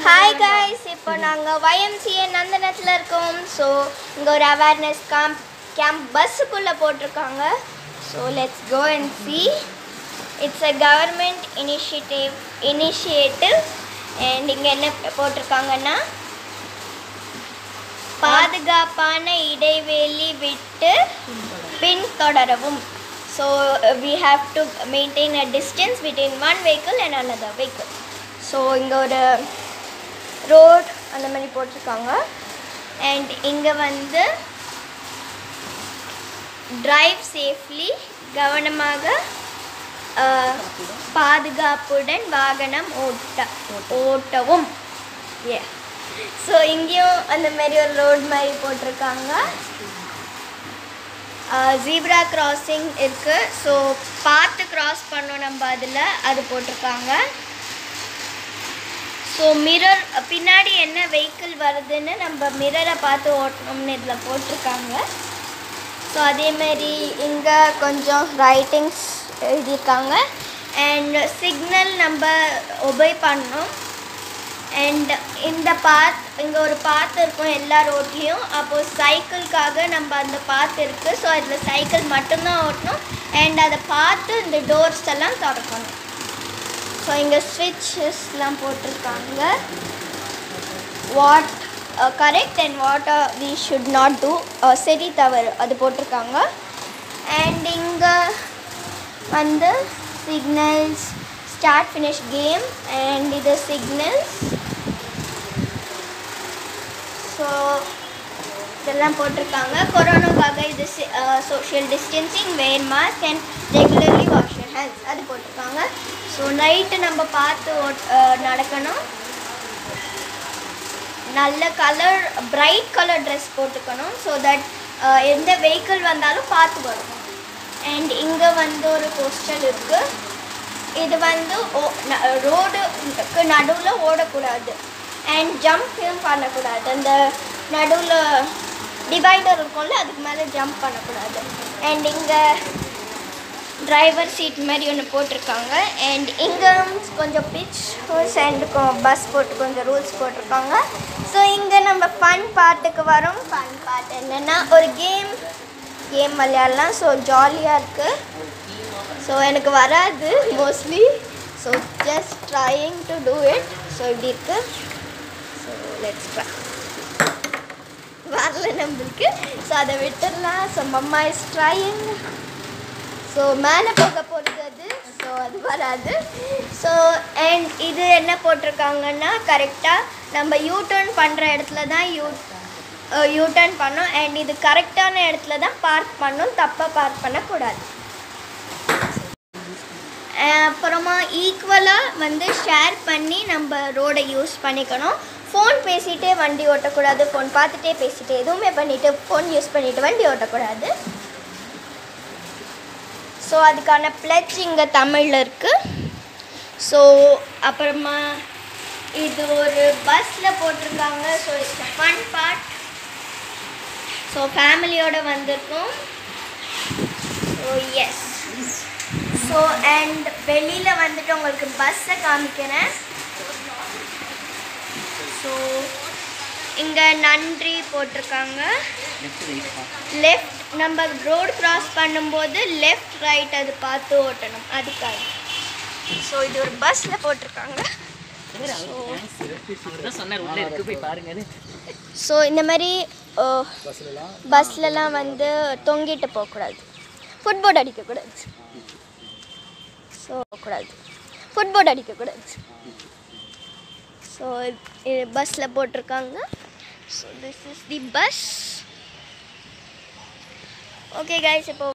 hi guys இப்போ நாங்கள் YMCA நந்தனத்தில் இருக்கோம் ஸோ இங்கே ஒரு அவேர்னஸ் கேம்ப் கேம்ப் பஸ்ஸுக்குள்ளே போட்டிருக்காங்க so let's go and see it's a government initiative initiative and இங்கே என்ன போட்டிருக்காங்கன்னா பாதுகாப்பான இடைவெளி விட்டு பின்தொடரவும் so we have to maintain a distance between one vehicle and another vehicle so இங்கே ஒரு ரோட் அந்த மாதிரி போட்டிருக்காங்க அண்ட் இங்கே வந்து டிரைவ் சேஃப்லி கவனமாக அஹ், பாதுகாப்புடன் வாகனம் ஓட்ட ஓட்டவும் ஏ ஸோ இங்கேயும் அந்த மாதிரி ஒரு ரோட் மாதிரி போட்டிருக்காங்க ஜீப்ரா கிராசிங் இருக்குது ஸோ பார்த்து கிராஸ் பண்ணோம் நம்ம அதில் அது போட்டிருக்காங்க ஸோ மிரர் பின்னாடி என்ன வெஹிக்கிள் வருதுன்னு நம்ம மிரரை பார்த்து ஓட்டணும்னு இதில் போட்டிருக்காங்க ஸோ அதேமாரி இங்கே கொஞ்சம் ரைட்டிங்ஸ் எழுதியிருக்காங்க அண்ட் சிக்னல் நம்ம ஒபே பண்ணணும் அண்ட் இந்த பாத் இங்கே ஒரு பாத் இருக்கும் எல்லா ரோட்லேயும் அப்போது சைக்கிள்காக நம்ம அந்த பாத் இருக்குது ஸோ அதில் சைக்கிள் மட்டும்தான் ஓட்டணும் அண்ட் அதை பார்த்து இந்த டோர்ஸ் எல்லாம் திறக்கணும் ஸோ இங்கே ஸ்விட்சஸ்லாம் போட்டிருக்காங்க what correct and what we should not do சரி தவறு அது போட்டிருக்காங்க அண்ட் இங்கே வந்து signals start finish game and இது சிக்னல்ஸ் ஸோ இதெல்லாம் போட்டிருக்காங்க கொரோனாக்காக இது social distancing wear mask and regularly wash your hands அது போட்டிருக்காங்க ஸோ நைட்டு நம்ம பார்த்து ஓட்- அஹ், நடக்கணும் நல்ல கலர் பிரைட் கலர் ட்ரெஸ் போட்டுக்கணும் ஸோ தட் எந்த வெஹிக்கிள் வந்தாலும் பார்த்து வரும் அண்ட் இங்கே வந்து ஒரு போஸ்டர் இருக்குது இது வந்து ரோடுக்கு நடுவில் ஓடக்கூடாது அண்ட் ஜம்ப்யும் பண்ணக்கூடாது அந்த நடுவில் டிவைடர் இருக்கும்ல அதுக்கு மேலே ஜம்ப் பண்ணக்கூடாது அண்ட் இங்கே டிரைவர் சீட் மாதிரி ஒன்று போட்டிருக்காங்க அண்ட் இங்கே கொஞ்சம் பிச் ரூல்ஸ் அண்ட் பஸ் போட்டு கொஞ்சம் ரூல்ஸ் போட்டிருக்காங்க ஸோ இங்கே நம்ம ஃபன் பாட்டுக்கு வரோம் ஃபன் பாட்டு என்னென்னா ஒரு கேம் கேம் விளையாடலாம் ஸோ ஜாலியாக இருக்குது ஸோ எனக்கு வராது mostly so just trying to do it so இப்படி இருக்கு ஸோ லெட்ஸ் ட்ரை வரல நம்மளுக்கு ஸோ அதை விட்டுடலாம் so mama is trying so மேலே போக போகிறது அது ஸோ அது வராது ஸோ அண்ட் இது என்ன போட்டிருக்காங்கன்னா கரெக்டாக நம்ம யூ டர்ன் பண்ணுற இடத்துல தான் யூ யூ டர்ன் பண்ணோம் அண்ட் இது கரெக்டான இடத்துல தான் பார்க் பண்ணணும் தப்பாக பார்க் பண்ணக்கூடாது அஹ் அப்புறமா ஈக்குவலாக வந்து ஷேர் பண்ணி நம்ம ரோடை யூஸ் பண்ணிக்கணும் ஃபோன் பேசிகிட்டே வண்டி ஓட்டக்கூடாது ஃபோன் பார்த்துட்டே பேசிட்டு எதுவுமே பண்ணிவிட்டு ஃபோன் யூஸ் பண்ணிவிட்டு வண்டி ஓட்டக்கூடாது ஸோ அதுக்கான பிளட்ஜ் இங்கே தமிழில் இருக்குது ஸோ அப்புறமா இது ஒரு பஸ்ஸில் போட்டிருக்காங்க so it's fun part so ஃபேமிலியோட வந்திருக்கோம் ஸோ எஸ் ஸோ அண்ட் வெளியில் வந்துட்டு உங்களுக்கு பஸ்ஸை காமிக்கிறேன் ஸோ இங்கே நன்றி போட்டிருக்காங்க லெஃப்ட் நம்ம ரோடு கிராஸ் பண்ணும்போது லெஃப்ட் ரைட் அது பார்த்து ஓட்டணும் அதுக்காக ஸோ இது ஒரு பஸ்ஸில் போட்டிருக்காங்க அவர்தான் சொன்னார் உள்ள இருக்கு போய் பாருங்கன்னு ஸோ இந்த மாதிரி பஸ்லலாம் வந்து தொங்கிட்டு போகக்கூடாது ஃபுட்போர்ட் அடிக்கக்கூடாது ஸோ கூடாது ஃபுட்போர்ட் அடிக்கக்கூடாது ஸோ இது பஸ்ஸில் போட்டிருக்காங்க so this is the bus okay guys இப்போ